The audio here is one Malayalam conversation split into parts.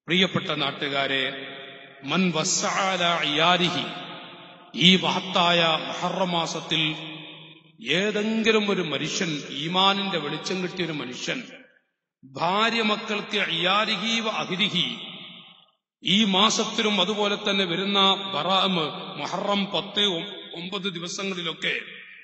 പ്രിയപ്പെട്ട നാട്ടുകാരെ മൻ വസ്സഅല ഇയാരിഹി ഈ മഹത്തായ മുഹറമാസത്തിൽ ഏതെങ്കിലും ഒരു മനുഷ്യൻ ഈമാനിന്റെ വെളിച്ചം കിട്ടിയ ഒരു മനുഷ്യൻ ഭാര്യ മക്കൾക്ക് ഇയാരിഹീവ അഹിരിഹി ഈ മാസത്തിലും അതുപോലെ തന്നെ വരുന്ന ബറാം മുഹറം പത്ത് ഒ- ഒമ്പത് ദിവസങ്ങളിലൊക്കെ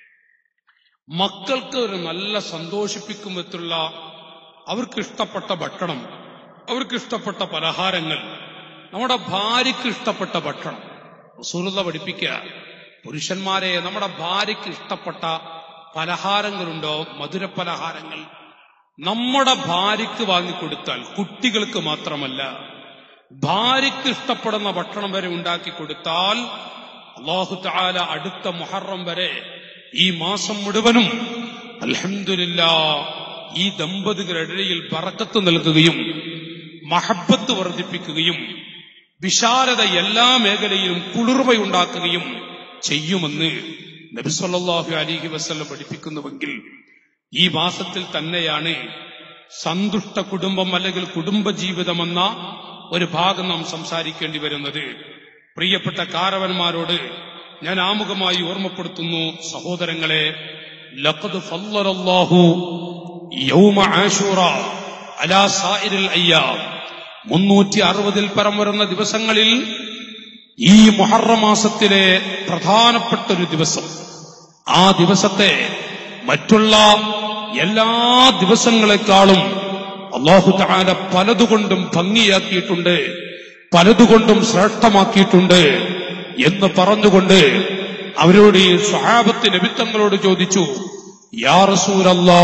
മക്കൾക്ക് ഒരു നല്ല സന്തോഷിപ്പിക്കും വിധത്തിലുള്ള അവർക്ക് ഇഷ്ടപ്പെട്ട ഭക്ഷണം അവർക്ക് ഇഷ്ടപ്പെട്ട പലഹാരങ്ങൾ നമ്മുടെ ഭാര്യയ്ക്ക് ഇഷ്ടപ്പെട്ട ഭക്ഷണം സുഹൃത പഠിപ്പിക്കുക പുരുഷന്മാരെ നമ്മുടെ ഭാര്യയ്ക്ക് ഇഷ്ടപ്പെട്ട പലഹാരങ്ങളുണ്ടോ മധുര പലഹാരങ്ങൾ നമ്മുടെ ഭാര്യയ്ക്ക് വാങ്ങിക്കൊടുത്താൽ കുട്ടികൾക്ക് മാത്രമല്ല ഭാര്യയ്ക്ക് ഇഷ്ടപ്പെടുന്ന ഭക്ഷണം വരെ ഉണ്ടാക്കി കൊടുത്താൽ അള്ളാഹു താല അടുത്ത മുഹറം വരെ ഈ മാസം മുഴുവനും അൽഹംദുലില്ല ഈ ദമ്പതികളുടെ ഇടയിൽ ബറക്കത്ത് നൽകുകയും മഹബത്ത് വർദ്ധിപ്പിക്കുകയും വിശാലത എല്ലാ മേഖലയിലും കുളിർമയുണ്ടാക്കുകയും ചെയ്യുമെന്ന് നബിസ്വല്ലാഹു അലിഹി വസ്ല്ലം പഠിപ്പിക്കുന്നുവെങ്കിൽ ഈ മാസത്തിൽ തന്നെയാണ് സന്തുഷ്ട കുടുംബം അല്ലെങ്കിൽ കുടുംബജീവിതമെന്ന ഒരു ഭാഗം നാം സംസാരിക്കേണ്ടി വരുന്നത് പ്രിയപ്പെട്ട കാരവന്മാരോട് ഞാൻ ആമുഖമായി ഓർമ്മപ്പെടുത്തുന്നു സഹോദരങ്ങളെ ലഖദ് ഫല്ലറല്ലാഹു യൗമ ആശൂറ അലാ സായിരിൽ അയ്യാം മുന്നൂറ്റി അറുപതിൽ പരം വരുന്ന ദിവസങ്ങളിൽ ഈ മുഹറം മാസത്തിലെ പ്രധാനപ്പെട്ട ഒരു ദിവസം ആ ദിവസത്തെ മറ്റുള്ള എല്ലാ ദിവസങ്ങളെക്കാളും അള്ളാഹു താല പലതുകൊണ്ടും ഭംഗിയാക്കിയിട്ടുണ്ട് പലതുകൊണ്ടും ശ്രേഷ്ഠമാക്കിയിട്ടുണ്ട് എന്ന് പറഞ്ഞുകൊണ്ട് അവരോട് ഈ സ്വഹാബത്ത് നബിത്തങ്ങളോട് ചോദിച്ചു യാ റസൂലല്ലാ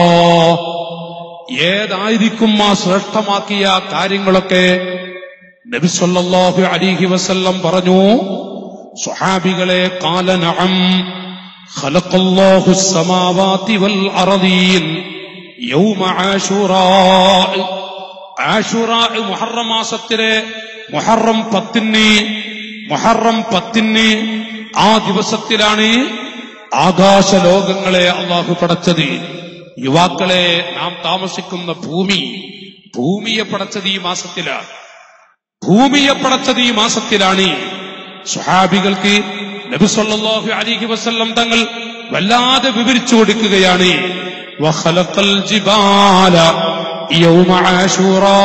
ഏതായിരിക്കും ആ ശ്രേഷ്ഠമാക്കിയ കാര്യങ്ങളൊക്കെ നബി സല്ലല്ലാഹു അലൈഹി വസല്ലം പറഞ്ഞു സ്വഹാബികളെ കാല നഅം ഖലഖല്ലാഹു السماوات والأرضين يوم عاشوراء ആഷുറാ മുഹറം മാസത്തിലെ മുഹറം പത്തിന് മുഹറം പത്തിന് ആ ദിവസത്തിലാണ് ആകാശ ലോകങ്ങളെ അള്ളാഹു പടച്ചത് യുവാക്കളെ നാം താമസിക്കുന്ന ഭൂമി ഭൂമിയെ പടച്ചത് ഈ മാസത്തിലാണ് ഭൂമിയെ പടച്ചത് ഈ മാസത്തിലാണ് സുഹാബികൾക്ക് നബി സല്ലല്ലാഹു അലൈഹി വസല്ലം തങ്ങൾ വല്ലാതെ വിവരിച്ചു കൊടുക്കുകയാണ് വഖലഖൽ ജിബാല യൗമ ആശൂറാ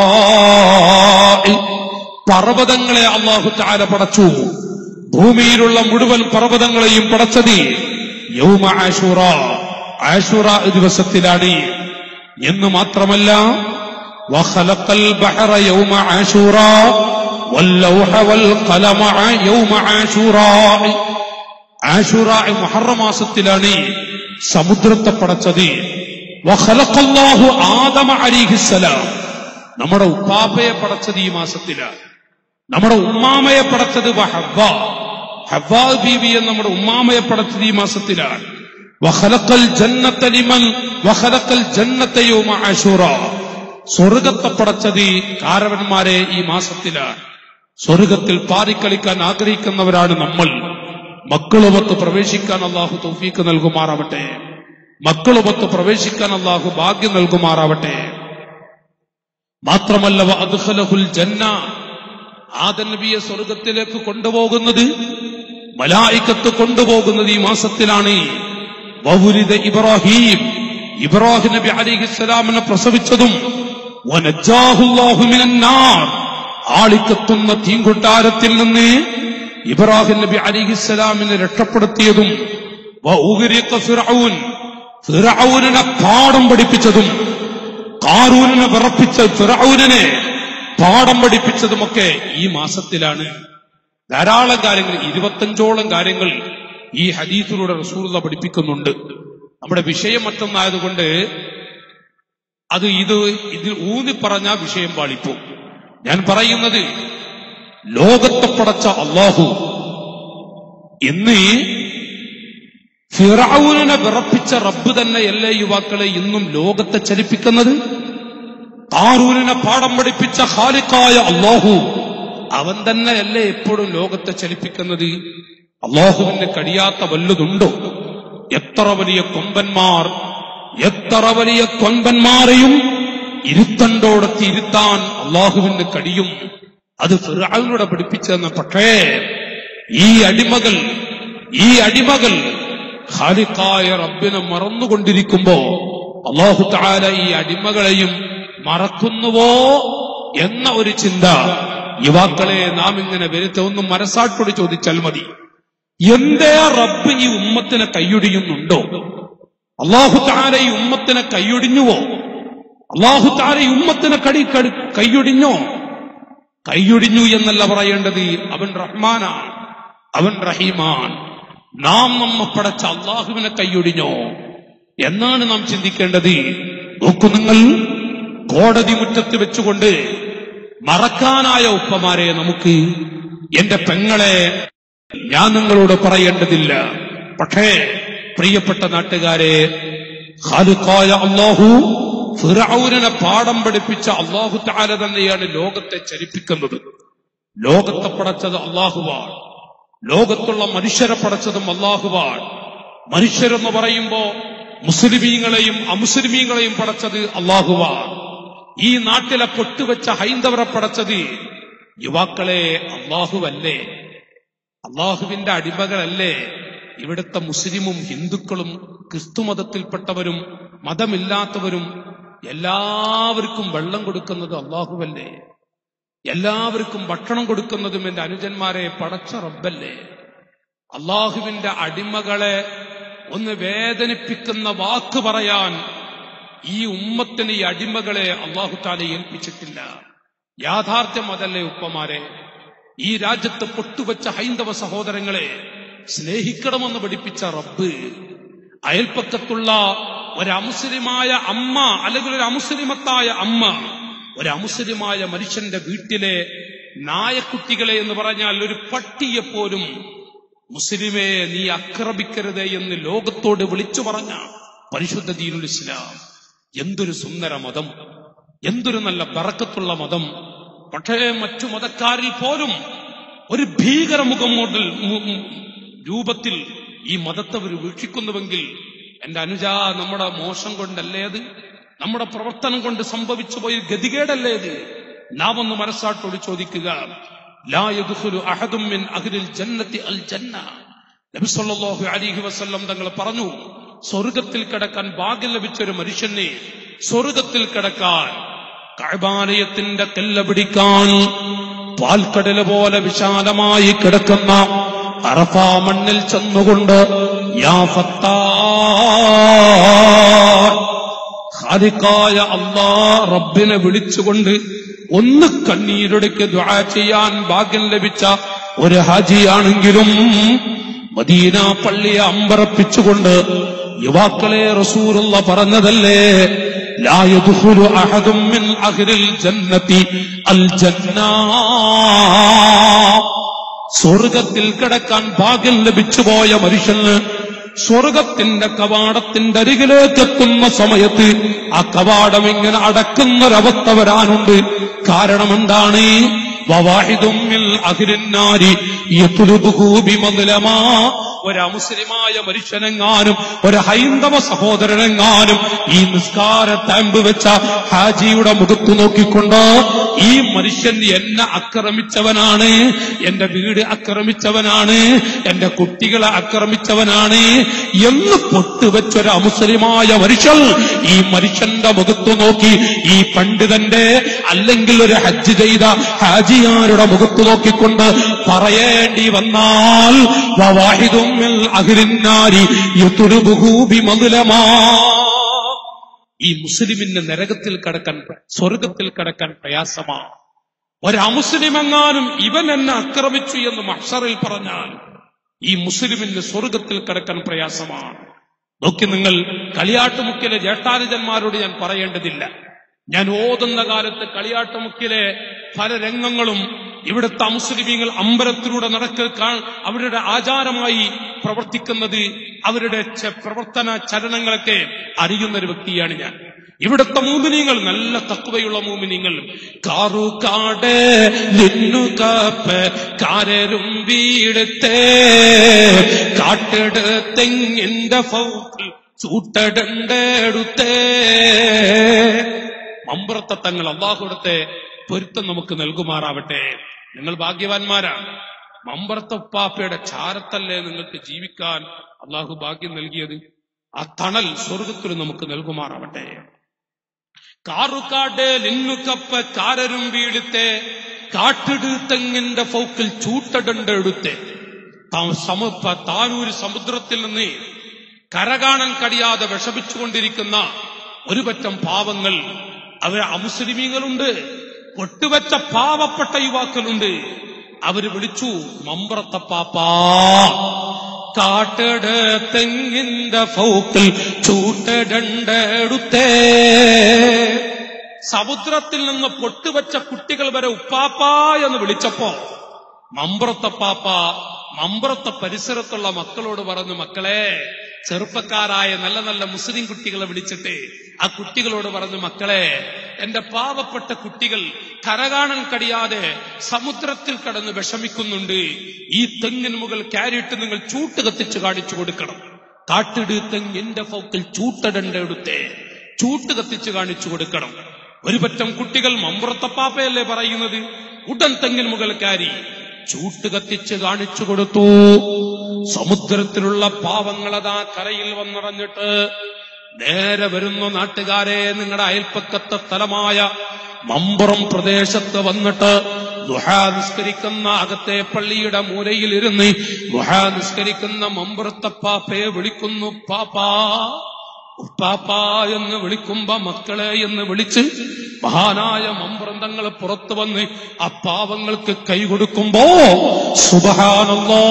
പർവ്വതങ്ങളെ അള്ളാഹു തആല പടച്ചു ഭൂമിയിലുള്ള മുഴുവൻ പർവ്വതങ്ങളെയും പടച്ചത് യൗമ ആശൂറ ആശൂറ ദിവസത്തിലാണ് എന്ന് മാത്രമല്ല وخلق البحر يوم عاشوراء واللوح والقلم يوم عاشوراء ആഷുറാ മുഹറം മാസത്തിലാണ് സമുദ്രത്തെ പടച്ചത് വഖലഖല്ലാഹു ആദമ അലിഹിസ്സലാം നമ്മുടെ ഉപ്പാപ്പയെ പടച്ചത് ഈ മാസത്തിലാണ് നമ്മുടെ ഉമ്മാമയെ പടച്ചത് ഹവ്വ ഹവ്വാ ബീവിയെ നമ്മുടെ ഉമ്മാമയെ പടച്ചത് ഈ മാസത്തിലാണ് വഖലഖൽ ജന്നത്ത ലിമൻ വഖലഖൽ ജന്നത്ത യൗമ ആശൂറ സ്വർഗത്തെ പടച്ചത് കാരവന്മാരെ ഈ മാസത്തിലാണ് സ്വർഗത്തിൽ പാറിക്കളിക്കാൻ ആഗ്രഹിക്കുന്നവരാണ് നമ്മൾ മക്കളുമൊത്ത് പ്രവേശിക്കാൻ അള്ളാഹു തൗഫീക്ക് നൽകുമാറാവട്ടെ മക്കളുമൊത്ത് പ്രവേശിക്കാൻ അള്ളാഹു ഭാഗ്യം നൽകുമാറാവട്ടെ മാത്രമല്ല അദ്ഖലഹുൽ ജന്ന ആദൻ നബിയെ സ്വർഗത്തിലേക്ക് കൊണ്ടുപോകുന്നത് മലായിക്കത്ത് കൊണ്ടുപോകുന്നത് ഈ മാസത്തിലാണ് വവുരിദ ഇബ്രാഹിം ഇബ്രാഹിം നബി അലിഹിസ്സലാമിനെ പ്രസവിച്ചതും വനജ്ജാഹുല്ലാഹു മിനൻ നാർ ആളിക്കത്തുന്ന തീങ്കൊട്ടാരത്തിൽ നിന്ന് ഇബ്രാഹിം നബി അലിഹിസ്സലാമിനെ രക്ഷപ്പെടുത്തിയതും വഉഗ്രിഖ ഫിർഔൻ ഫിർഔനിനെ പാഠം പഠിപ്പിച്ചതും കാറൂനിനെ വിറപ്പിച്ച ഫിറൌനെ പാഠം പഠിപ്പിച്ചതുമൊക്കെ ഈ മാസത്തിലാണ് ധാരാളം കാര്യങ്ങൾ ഇരുപത്തഞ്ചോളം കാര്യങ്ങൾ ഈ ഹദീസിലൂടെ റസൂലുള്ള പഠിപ്പിക്കുന്നുണ്ട് നമ്മുടെ വിഷയം മറ്റൊന്നായതുകൊണ്ട് അത് ഇത് ഇതിൽ ഊന്നി പറഞ്ഞ വിഷയം പാളിപ്പോ ഞാൻ പറയുന്നത് ലോകത്തെ പടച്ച അള്ളാഹു എന്ന് ഫിറൌനെ വിറപ്പിച്ച റബ്ബ് തന്നെയല്ലേ യുവാക്കളെ ഇന്നും ലോകത്തെ ചലിപ്പിക്കുന്നത് താറൂരിനെ പാഠം പഠിപ്പിച്ച ഖാലിക്കായ അള്ളാഹു അവൻ തന്നെയല്ലേ എപ്പോഴും ലോകത്തെ ചലിപ്പിക്കുന്നത് അള്ളാഹുവിന് കഴിയാത്ത വല്ലതുണ്ടോ എത്ര വലിയ കൊമ്പന്മാർ എത്ര വലിയ കൊമ്പന്മാരെയും ഇരുത്തണ്ടോടത്ത് ഇരുത്താൻ അള്ളാഹുവിന് കഴിയും അത് ഫിറാവിനൂടെ പഠിപ്പിച്ചതെന്ന് പക്ഷേ ഈ അടിമകൾ ഈ അടിമകൾ ഖാലിഖായ റബ്ബിനെ മറന്നുകൊണ്ടിരിക്കുമ്പോ അള്ളാഹു താല ഈ അടിമകളെയും മറക്കുന്നുവോ എന്ന ഒരു ചിന്ത യുവാക്കളെ നാം ഇങ്ങനെ വരുത്ത ഒന്നും മനസ്സാട്ടോട് ചോദിച്ചാൽ മതി എന്തേ റബ്ബ് ഈ ഉമ്മത്തിനെ കൈയൊടിയുന്നുണ്ടോ അള്ളാഹു താല ഈ ഉമ്മത്തിനെ കൈയൊടിഞ്ഞുവോ അള്ളാഹു താല ഈ ഉമ്മത്തിനെ കടി കടി കൈയൊടിഞ്ഞോ കൈയൊടിഞ്ഞു എന്നല്ല പറയേണ്ടത് അവൻ റഹ്മാനാണ് അവൻ റഹീമാൻ നാം നമ്മ പടച്ച അള്ളാഹുവിനെ കൈയൊടിഞ്ഞോ എന്നാണ് നാം ചിന്തിക്കേണ്ടത് നോക്കൂ നിങ്ങൾ കോടതി മുറ്റത്ത് വെച്ചുകൊണ്ട് മറക്കാനായ ഉപ്പമാരെ നമുക്ക് എന്റെ പെങ്ങളെ ഞാൻ നിങ്ങളോട് പറയേണ്ടതില്ല പക്ഷേ പ്രിയപ്പെട്ട നാട്ടുകാരെ ഖാലിഖായ അള്ളാഹു ഫിറൌനെ പാഠം പഠിപ്പിച്ച അള്ളാഹു താല തന്നെയാണ് ലോകത്തെ ചലിപ്പിക്കുന്നത് ലോകത്തെ പടച്ചത് അള്ളാഹുവാണ് ലോകത്തുള്ള മനുഷ്യരെ പടച്ചതും അള്ളാഹുവാണ് മനുഷ്യരെന്ന് പറയുമ്പോ മുസ്ലിമീങ്ങളെയും അമുസ്ലിമീങ്ങളെയും പടച്ചത് അള്ളാഹുവാണ് ഈ നാട്ടിലെ പൊട്ടുവെച്ച ഹൈന്ദവരെ പടച്ചത് യുവാക്കളെ അള്ളാഹുവല്ലേ അള്ളാഹുവിന്റെ അടിമകളല്ലേ ഇവിടുത്തെ മുസ്ലിമും ഹിന്ദുക്കളും ക്രിസ്തുമതത്തിൽപ്പെട്ടവരും മതമില്ലാത്തവരും എല്ലാവർക്കും വെള്ളം കൊടുക്കുന്നത് അള്ളാഹുവല്ലേ എല്ലാവർക്കും ഭക്ഷണം കൊടുക്കുന്നതും എന്റെ അനുജന്മാരെ പടച്ച റബ്ബല്ലേ അള്ളാഹുവിന്റെ അടിമകളെ ഒന്ന് വേദനിപ്പിക്കുന്ന വാക്ക് പറയാൻ ഈ ഉമ്മത്തിന് ഈ അടിമകളെ അള്ളാഹു താല ഏൽപ്പിച്ചിട്ടില്ല യാഥാർത്ഥ്യം അതല്ലേ ഉപ്പമാരെ ഈ രാജ്യത്ത് പൊട്ടുവച്ച ഹൈന്ദവ സഹോദരങ്ങളെ സ്നേഹിക്കണമെന്ന് പഠിപ്പിച്ച റബ്ബ് അയൽപ്പക്കത്തുള്ള ഒരു അമുസ്ലിമായ അമ്മ അല്ലെങ്കിൽ ഒരു അമുസ്ലിമത്തായ അമ്മ ഒരു അമുസ്ലിമായ മനുഷ്യന്റെ വീട്ടിലെ നായക്കുട്ടികളെ എന്ന് പറഞ്ഞാൽ ഒരു പട്ടിയെ പോലും മുസ്ലിമെ നീ ആക്രമിക്കരുത് എന്ന് ലോകത്തോട് വിളിച്ചു പറഞ്ഞ പരിശുദ്ധ ദീനുൽ ഇസ്ലാം എന്തൊരു സുന്ദര മതം എന്തൊരു നല്ല ബറക്കത്തുള്ള മതം പക്ഷേ മറ്റു മതക്കാരിൽ പോലും ഒരു ഭീകര മുഖം മുതൽ മു- മു- രൂപത്തിൽ ഈ മതത്തെ അവർ വീക്ഷിക്കുന്നുവെങ്കിൽ എന്റെ അനുജ നമ്മുടെ മോശം കൊണ്ടല്ലേ അത് നമ്മുടെ പ്രവർത്തനം കൊണ്ട് സംഭവിച്ചു പോയ ഗതികേടല്ലേ ഇത് നാം ഒന്ന് മനസ്സാട്ടോട് ചോദിക്കുക ലാ യദ്ഖുലു അഹദും മിൻ അഹ്ലിൽ ജന്നത്തി അൽ ജന്ന നബി സല്ലല്ലാഹു അലൈഹി വസല്ലം തങ്ങൾ പറഞ്ഞു സ്വർഗത്തിൽ കിടക്കാൻ ഭാഗ്യം ലഭിച്ച ഒരു മനുഷ്യനെ സ്വർഗത്തിൽ കിടക്കാൻ കഴബാലയത്തിന്റെ കല്ല പിടിക്കാൻ പാൽക്കടല പോലെ വിശാലമായി കിടക്കുന്ന അറഫാ മണ്ണിൽ ചെന്നുകൊണ്ട് യാ ഫത്താ ഖാലിഖായ അള്ളാ റബ്ബിനെ വിളിച്ചുകൊണ്ട് ഒന്ന് കണ്ണീരൊടുക്ക് ദ്വാ ചെയ്യാൻ ഭാഗ്യം ലഭിച്ച ഒരു ഹാജിയാണെങ്കിലും മദീന പള്ളിയെ അമ്പറപ്പിച്ചുകൊണ്ട് യുവാക്കളെ റസൂലുള്ള പറഞ്ഞതല്ലേ ലാ യദ്ഖുലു അഹദും മിൻ അഹ്ലിൽ ജന്നതി അൽ ജന്നാ സ്വർഗത്തിൽ കിടക്കാൻ ഭാഗ്യം ലഭിച്ചു പോയ മനുഷ്യന് സ്വർഗത്തിന്റെ കവാടത്തിന്റെ അരികിലേക്ക് എത്തുന്ന സമയത്ത് ആ കവാടം ഇങ്ങനെ അടക്കുന്നൊരവസ്ഥ വരാനുണ്ട് കാരണം എന്താണ് വവാഹിദും മിൻ അഹ്ലിന്നാരി യത്ലുബുഹു ബിമദ്ലമാ ഒരു അമുസ്ലിമായ മനുഷ്യനെങ്ങാനും ഒരു ഹൈന്ദവ സഹോദരനെങ്ങാനും ഈ നിസ്കാര താമ്പ് വെച്ച ഹാജിയുടെ മുഖത്ത് നോക്കിക്കൊണ്ട് ഈ മനുഷ്യൻ എന്നെ ആക്രമിച്ചവനാണ് എന്റെ വീട് ആക്രമിച്ചവനാണ് എന്റെ കുട്ടികളെ ആക്രമിച്ചവനാണ് എന്ന് പൊട്ടുവെച്ചൊരു അമുസ്ലിമായ മനുഷ്യൻ ഈ മനുഷ്യന്റെ മുഖത്ത് നോക്കി ഈ പണ്ഡിതന്റെ അല്ലെങ്കിൽ ഒരു ഹജ്ജ് ചെയ്ത ഹാജിയാരുടെ മുഖത്ത് നോക്കിക്കൊണ്ട് പറയേണ്ടി വന്നാൽ വവാഹിദും മിൻ അഹ്ലിന്നാരി യത്ലുബുഹു ബിമദ്ലമാ ഈ മുസ്ലിമിന് നരകത്തിൽ കടക്കാൻ സ്വർഗത്തിൽ കടക്കാൻ പ്രയാസമാണ് ഒരമുസ്ലിമെങ്ങാനും ഇവൻ എന്നെ ആക്രമിച്ചു എന്ന് മഹ്ഷറിൽ പറഞ്ഞാൽ ഈ മുസ്ലിമിന് സ്വർഗത്തിൽ കടക്കാൻ പ്രയാസമാണ് നോക്കി നിങ്ങൾ കളിയാട്ടുമുക്കിലെ ജേഷ്ഠാനുജന്മാരോട് ഞാൻ പറയേണ്ടതില്ല ഞാൻ ഓതുന്ന കാലത്ത് കളിയാട്ടുമുക്കിലെ പല രംഗങ്ങളും ഇവിടുത്തെ മുസ്ലിമീങ്ങൾ അമ്പലത്തിലൂടെ നടക്കൽ കാ- അവരുടെ ആചാരമായി പ്രവർത്തിക്കുന്നത് അവരുടെ ച- പ്രവർത്തന ചലനങ്ങളൊക്കെ അറിയുന്ന ഒരു വ്യക്തിയാണ് ഞാൻ ഇവിടുത്തെ മൂമിനിങ്ങൾ നല്ല തക്കുവയുള്ള മൂമിനിങ്ങൾ കാറു കാട് നിന്നു കാപ്പ് കാരരും വീടത്തെ കാട്ടെടുത്തെങ്ങിന്റെ ഫൗക്കിൽ ചൂട്ടടണ്ടെടുത്തേ മമ്പുറത്തെ തങ്ങൾ അള്ളാഹുടത്തെ പൊരുത്തം നമുക്ക് നൽകുമാറാവട്ടെ നിങ്ങൾ ഭാഗ്യവാന്മാരാണ് മമ്പറത്തപ്പാപ്പയുടെ ചാരത്തല്ലേ നിങ്ങൾക്ക് ജീവിക്കാൻ അള്ളാഹു ഭാഗ്യം നൽകിയത് ആ തണൽ സ്വർഗത്തിൽ നമുക്ക് നൽകുമാറാവട്ടെ കാറുകാട് ലിന്നുകപ്പ കാരരും വീടുത്തെ കാട്ടിട് തെങ്ങിന്റെ ഫോക്കിൽ ചൂട്ടടണ്ട് എടുത്തെ സമപ്പ താനൂര് സമുദ്രത്തിൽ നിന്ന് കരകാണാൻ കഴിയാതെ വിഷമിച്ചുകൊണ്ടിരിക്കുന്ന ഒരു പറ്റം പാവങ്ങൾ അവർ അമുസ്ലിമീങ്ങളുണ്ട് ഒട്ടുവെച്ച പാവപ്പെട്ട യുവാക്കളുണ്ട് അവര് വിളിച്ചു മമ്പ്രത്തപ്പാപ്പാ കാട്ടട് തെങ്ങിന്റെ ഫൗക്കിൽ ചൂട്ടടണ്ടെടുത്തേ സമുദ്രത്തിൽ നിന്ന് പൊട്ടുവച്ച കുട്ടികൾ വരെ ഉപ്പാപ്പാ എന്ന് വിളിച്ചപ്പോ മമ്പ്രത്തപ്പാപ്പ മമ്പ്രത്ത പരിസരത്തുള്ള മക്കളോട് പറഞ്ഞു മക്കളെ ചെറുപ്പക്കാരായ നല്ല നല്ല മുസ്ലിം കുട്ടികളെ വിളിച്ചിട്ട് ആ കുട്ടികളോട് പറഞ്ഞു മക്കളെ എന്റെ പാവപ്പെട്ട കുട്ടികൾ കരകാണാൻ കഴിയാതെ സമുദ്രത്തിൽ കടന്ന് വിഷമിക്കുന്നുണ്ട് ഈ തെങ്ങിന് മുകൾ കയറിയിട്ട് നിങ്ങൾ ചൂട്ട് കത്തിച്ച് കാണിച്ചു കൊടുക്കണം കാട്ടിട് തെങ്ങിന്റെ ഫോക്കിൽ ചൂട്ടടണ്ടെടുത്തേ ചൂട്ട് കത്തിച്ച് കാണിച്ചു കൊടുക്കണം ഒരു പറ്റം കുട്ടികൾ മമ്പ്രത്തപ്പാപ്പയല്ലേ പറയുന്നത് ഉടൻ തെങ്ങിന് മുകൾ കയറി ചൂട്ട് കത്തിച്ച് കാണിച്ചു കൊടുത്തു സമുദ്രത്തിലുള്ള പാവങ്ങളതാ കരയിൽ വന്നിറഞ്ഞിട്ട് നേരെ വരുന്ന നാട്ടുകാരെ നിങ്ങളുടെ അയൽപ്പക്കത്തെ സ്ഥലമായ മമ്പുറം പ്രദേശത്ത് വന്നിട്ട് ദുഹാ നിസ്കരിക്കുന്ന അകത്തെ പള്ളിയുടെ മൂലയിൽ ഇരുന്ന് ദുഹാ നിസ്കരിക്കുന്ന മമ്പുറത്തപ്പാപ്പയെ വിളിക്കുന്നു പാപ്പാ ഉപ്പാപ്പ എന്ന് വിളിക്കുമ്പോ മക്കളെ എന്ന് വിളിച്ച് മഹാനായ മമ്പ്രന്തങ്ങൾ പുറത്തു വന്ന് ആ പാവങ്ങൾക്ക് കൈ കൊടുക്കുമ്പോ സുബഹാനല്ലോ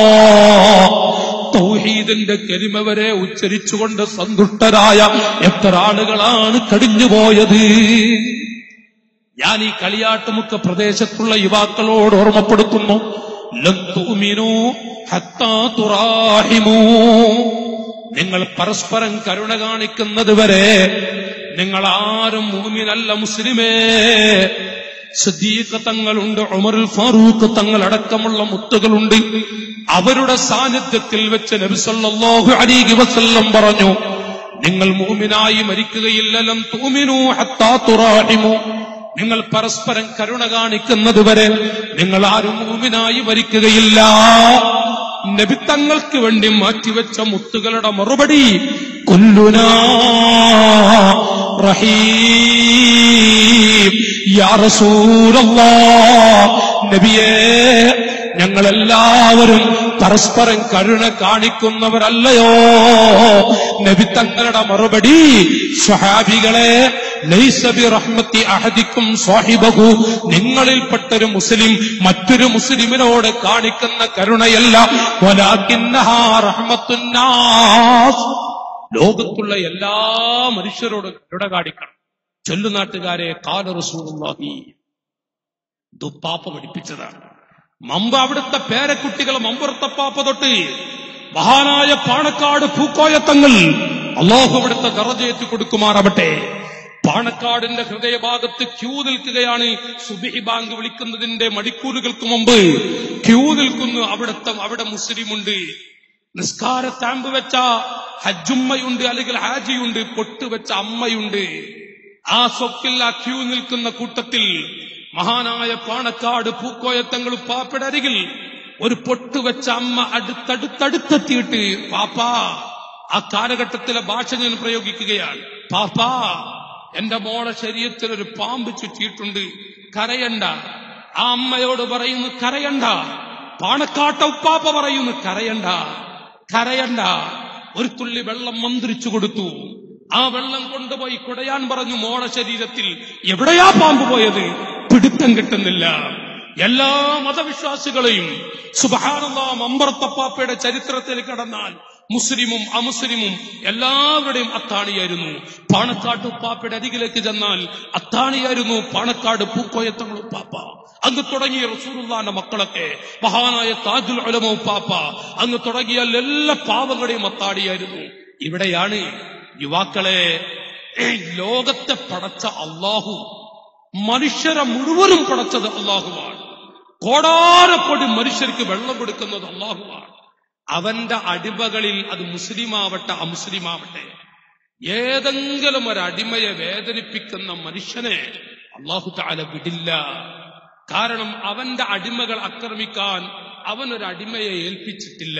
തൗഹീദിന്റെ കരിമ വരെ ഉച്ചരിച്ചുകൊണ്ട് സന്തുഷ്ടരായ എത്ര ആളുകളാണ് കടിഞ്ഞുപോയത് ഞാൻ ഈ കളിയാട്ടുമുക്ക പ്രദേശത്തുള്ള യുവാക്കളോട് ഓർമ്മപ്പെടുത്തുന്നു ലൻ തുഅ്മിനൂ ഹത്താ തുറാഹിമൂ നിങ്ങൾ പരസ്പരം കരുണ കാണിക്കുന്നത് വരെ നിങ്ങൾ ആരും മൂമിനല്ല മുസ്ലിമേ സിദ്ദീഖ് തങ്ങളുണ്ട് ഉമറുൽ ഫാറൂഖ് തങ്ങൾ അടക്കമുള്ള മുത്തുകളുണ്ട് അവരുടെ സാന്നിധ്യത്തിൽ വെച്ച് നബി സല്ലല്ലാഹു അലൈഹി വസല്ലം പറഞ്ഞു നിങ്ങൾ മൂമിനായി മരിക്കുകയില്ലലം തൂമിനു ഹത്താ തുറാഹിമു നിങ്ങൾ പരസ്പരം കരുണ കാണിക്കുന്നത് വരെ നിങ്ങൾ ആരും മൂമിനായി മരിക്കുകയില്ല നബിത്തങ്ങൾക്ക് വേണ്ടി മാറ്റിവെച്ച മുത്തുകളുടെ മറുപടി കൊല്ലുനാ റഹീം യാ റസൂലല്ലാ നബിയേ ഞങ്ങളെല്ലാവരും പരസ്പരം കരുണ കാണിക്കുന്നവരല്ലയോ നബി തങ്ങളുടെ മറുപടി സ്വഹാബികളെ ലൈസബി റഹ്മത്തി അഹദിക്കും സ്വാഹിബഹു നിങ്ങളിൽപ്പെട്ടൊരു മുസ്ലിം മറ്റൊരു മുസ്ലിമിനോട് കാണിക്കുന്ന കരുണയല്ല വലാകിന്നഹാ റഹ്മത്തുന്നാസ് ലോകത്തുള്ള എല്ലാ മനുഷ്യരോടും കരുണ കാണിക്കണം ചൊല്ലുനാട്ടുകാരെ കാല റസൂലുള്ളാഹി ദുപ്പാപ്പ പഠിപ്പിച്ചതാണ് മമ്പ് അവിടുത്തെ പേരക്കുട്ടികൾ മമ്പുറത്തപ്പാപ്പ തൊട്ട് മഹാനായ പാണക്കാട് പൂക്കോയത്തങ്ങൾ അള്ളാഹു അവിടുത്തെ ദറജയത്ത് കൊടുക്കുമാറാവട്ടെ പാണക്കാടിന്റെ ഹൃദയഭാഗത്ത് ക്യൂ നിൽക്കുകയാണ് സുബിഹി ബാങ്ക് വിളിക്കുന്നതിന്റെ മണിക്കൂറുകൾക്ക് മുമ്പ് ക്യൂ നിൽക്കുന്നു അവിടുത്തെ അവിടെ മുസ്ലിമുണ്ട് നിസ്കാര സ്റ്റാമ്പ് വെച്ച ഹജ്ജുമ്മയുണ്ട് അല്ലെങ്കിൽ ഹാജിയുണ്ട് പൊട്ടുവെച്ച അമ്മയുണ്ട് ആ സ്വക്കിൽ ആ ക്യൂ നിൽക്കുന്ന കൂട്ടത്തിൽ മഹാനായ പാണക്കാട് പൂക്കോയത്തങ്ങൾ പാപ്പയുടെ അരികിൽ ഒരു പൊട്ടുവെച്ച അമ്മ അടുത്തടുത്തടുത്തെത്തിയിട്ട് പാപ്പാ ആ കാലഘട്ടത്തിലെ ഭാഷ ഞാൻ പ്രയോഗിക്കുകയാണ് പാപ്പാ എന്റെ മോളെ ശരീരത്തിൽ ഒരു പാമ്പ് ചുറ്റിയിട്ടുണ്ട് കരയണ്ട ആ അമ്മയോട് പറയുന്നു കരയണ്ട പാണക്കാട്ട ഉപ്പാപ്പ പറയുന്നു കരയണ്ട കരയണ്ട ഒരു തുള്ളി വെള്ളം മന്ത്രിച്ചു കൊടുത്തു ആ വെള്ളം കൊണ്ടുപോയി കുടയാൻ പറഞ്ഞു മോള ശരീരത്തിൽ എവിടെയാ പാമ്പ് പോയത് പിടുത്തം കിട്ടുന്നില്ല എല്ലാ മതവിശ്വാസികളെയും സുബഹാനുള്ള മമ്പറത്തപ്പാപ്പയുടെ ചരിത്രത്തിൽ കടന്നാൽ മുസ്ലിമും അമുസ്ലിമും എല്ലാവരുടെയും അത്താണിയായിരുന്നു പാണക്കാട് ഉപ്പാപ്പയുടെ അരികിലേക്ക് ചെന്നാൽ അത്താണിയായിരുന്നു പാണക്കാട് പൂക്കോയത്തങ്ങൾ ഉപ്പാപ്പ അങ്ങ് തുടങ്ങിയ റസൂറുല്ലാന്റെ മക്കളൊക്കെ മഹാനായ താജുൽ ഉലമ ഉപ്പാപ്പ അങ്ങ് തുടങ്ങിയ എല്ലാ പാവങ്ങളുടെയും അത്താണിയായിരുന്നു ഇവിടെയാണ് യുവാക്കളെ ലോകത്തെ പടച്ച അള്ളാഹു മനുഷ്യരെ മുഴുവനും പടച്ചത് അള്ളാഹുവാണ് കോടാനക്കൊടി മനുഷ്യർക്ക് വെള്ളം കൊടുക്കുന്നത് അള്ളാഹുവാണ് അവന്റെ അടിമകളിൽ അത് മുസ്ലിമാവട്ടെ അമുസ്ലിമാവട്ടെ ഏതെങ്കിലും ഒരു അടിമയെ വേദനിപ്പിക്കുന്ന മനുഷ്യനെ അള്ളാഹു താല വിടില്ല കാരണം അവന്റെ അടിമകൾ ആക്രമിക്കാൻ അവൻ ഒരു അടിമയെ ഏൽപ്പിച്ചിട്ടില്ല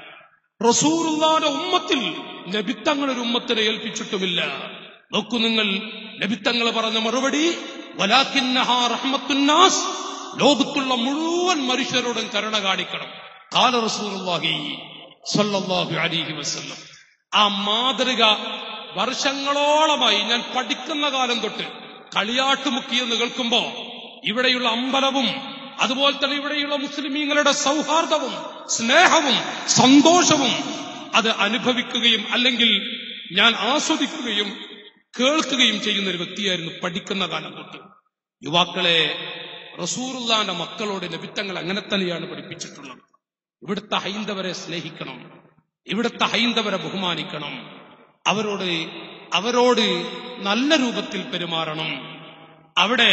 റസൂറുള്ളാന്റെ ഉമ്മത്തിൽ നബിത്തങ്ങൾ ഒരു ഉമ്മത്തിനെ ഏൽപ്പിച്ചിട്ടുമില്ല നോക്കൂ നിങ്ങൾ നബിത്തങ്ങൾ പറഞ്ഞ മറുപടി വലാക്കിന്നഹാ റഹ്മത്തുന്നാസ് ലോകത്തുള്ള മുഴുവൻ മനുഷ്യരോടും കരുണ കാണിക്കണം കാല റസൂലുള്ളാഹി സ്വല്ലല്ലാഹു അലൈഹി വസല്ലം ആ മാതൃക വർഷങ്ങളോളമായി ഞാൻ പഠിക്കുന്ന കാലം തൊട്ട് കളിയാട്ടുമുക്കിയെന്ന് കേൾക്കുമ്പോ ഇവിടെയുള്ള അമ്പലവും അതുപോലെ തന്നെ ഇവിടെയുള്ള മുസ്ലിമീങ്ങളുടെ സൗഹാർദ്ദവും സ്നേഹവും സന്തോഷവും അത് അനുഭവിക്കുകയും അല്ലെങ്കിൽ ഞാൻ ആസ്വദിക്കുകയും കേൾക്കുകയും ചെയ്യുന്ന ഒരു വ്യക്തിയായിരുന്നു പഠിക്കുന്ന കാലം തൊട്ട് യുവാക്കളെ റസൂറുല്ലാന്റെ മക്കളോട് ലഭിത്തങ്ങൾ അങ്ങനെ തന്നെയാണ് പഠിപ്പിച്ചിട്ടുള്ളത് ഇവിടുത്തെ ഹൈന്ദവരെ സ്നേഹിക്കണം ഇവിടുത്തെ ഹൈന്ദവരെ ബഹുമാനിക്കണം അവരോട് അവരോട് നല്ല രൂപത്തിൽ പെരുമാറണം അവിടെ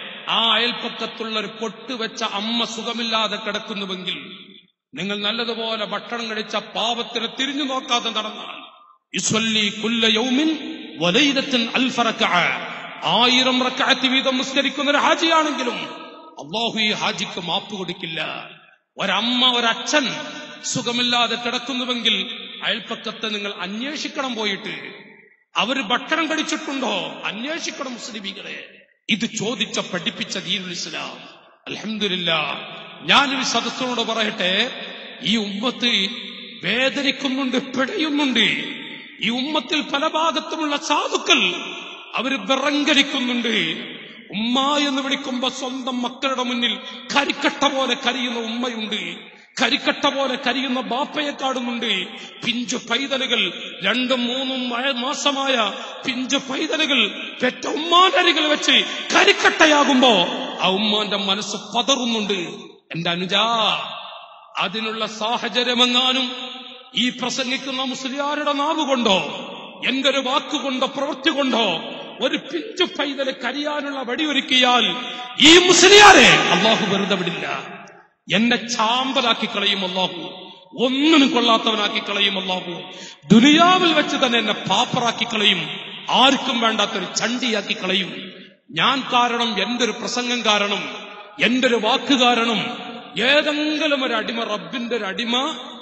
ആ അയൽപ്പക്കത്തുള്ള ഒരു പൊട്ടുവെച്ച അമ്മ സുഖമില്ലാതെ കിടക്കുന്നുവെങ്കിൽ നിങ്ങൾ നല്ലതുപോലെ ഭക്ഷണം കഴിച്ച പാപത്തിന് തിരിഞ്ഞു നോക്കാതെ നടന്നാൽ യുസ്വല്ലി കുല്ല യൗമിൻ വലൈലത്തിൻ അൽഫറക്ക ആയിരം റക്കാറ്റ് വീതം നിസ്കരിക്കുന്ന ഒരു ഹാജിയാണെങ്കിലും അള്ളാഹു ഈ ഹാജിക്ക് മാപ്പ് കൊടുക്കില്ല ഒരമ്മ ഒരച്ഛൻ സുഖമില്ലാതെ കിടക്കുന്നുവെങ്കിൽ അയൽപ്പക്കത്തെ നിങ്ങൾ അന്വേഷിക്കണം പോയിട്ട് അവര് ഭക്ഷണം കഴിച്ചിട്ടുണ്ടോ അന്വേഷിക്കണം മുസ്ലിമീകളെ ഇത് ചോദിച്ച പഠിപ്പിച്ച ദീനുൽ ഇസ്ലാം അലഹമില്ല ഞാനൊരു സദസ്സിനോട് പറയട്ടെ ഈ ഉമ്മത്ത് വേദനിക്കുന്നുണ്ട് പിടയുന്നുണ്ട് ഈ ഉമ്മത്തിൽ പല ഭാഗത്തുമുള്ള സാധുക്കൾ അവര് വിറങ്കലിക്കുന്നുണ്ട് ഉമ്മ എന്ന് വിളിക്കുമ്പോ സ്വന്തം മക്കളുടെ മുന്നിൽ കരിക്കട്ട പോലെ കരിയുന്ന ഉമ്മയുണ്ട് കരിക്കട്ട പോലെ കരിയുന്ന ബാപ്പയെ കാണുന്നുണ്ട് പിഞ്ചു പൈതലുകൾ രണ്ടും മൂന്നും മഴ- മാസമായ പിഞ്ചു പൈതലുകൾ പെറ്റ ഉമ്മാനരികൾ വെച്ച് കരിക്കട്ടയാകുമ്പോ ആ ഉമ്മാന്റെ മനസ്സ് പതറുന്നുണ്ട് എന്റെ അനുജാ അതിനുള്ള സാഹചര്യമെങ്ങാനും ഈ പ്രസംഗിക്കുന്ന മുസ്ലിയാരുടെ നാവ് കൊണ്ടോ എന്റെ ഒരു വാക്കുകൊണ്ടോ പ്രവൃത്തി കൊണ്ടോ ഒരു പിഞ്ചു പൈതല് കരിയാനുള്ള വടിയൊരുക്കിയാൽ ഈ മുസ്ലിയാരെ അള്ളാഹു വെറുതെ വിടില്ല എന്നെ ചാമ്പലാക്കി കളയും അള്ളാഹു ഒന്നിനും കൊള്ളാത്തവനാക്കി കളയും അള്ളാഹു ദുനിയാവിൽ വെച്ച് തന്നെ എന്നെ പാപ്പറാക്കി കളയും ആർക്കും വേണ്ടാത്തൊരു ചണ്ടിയാക്കി കളയും ഞാൻ കാരണം എന്റെ ഒരു പ്രസംഗം കാരണം എന്റെ ഒരു വാക്ക് കാരണം ഏതെങ്കിലും ഒരു അടിമ റബ്ബിന്റെ ഒരു അടിമ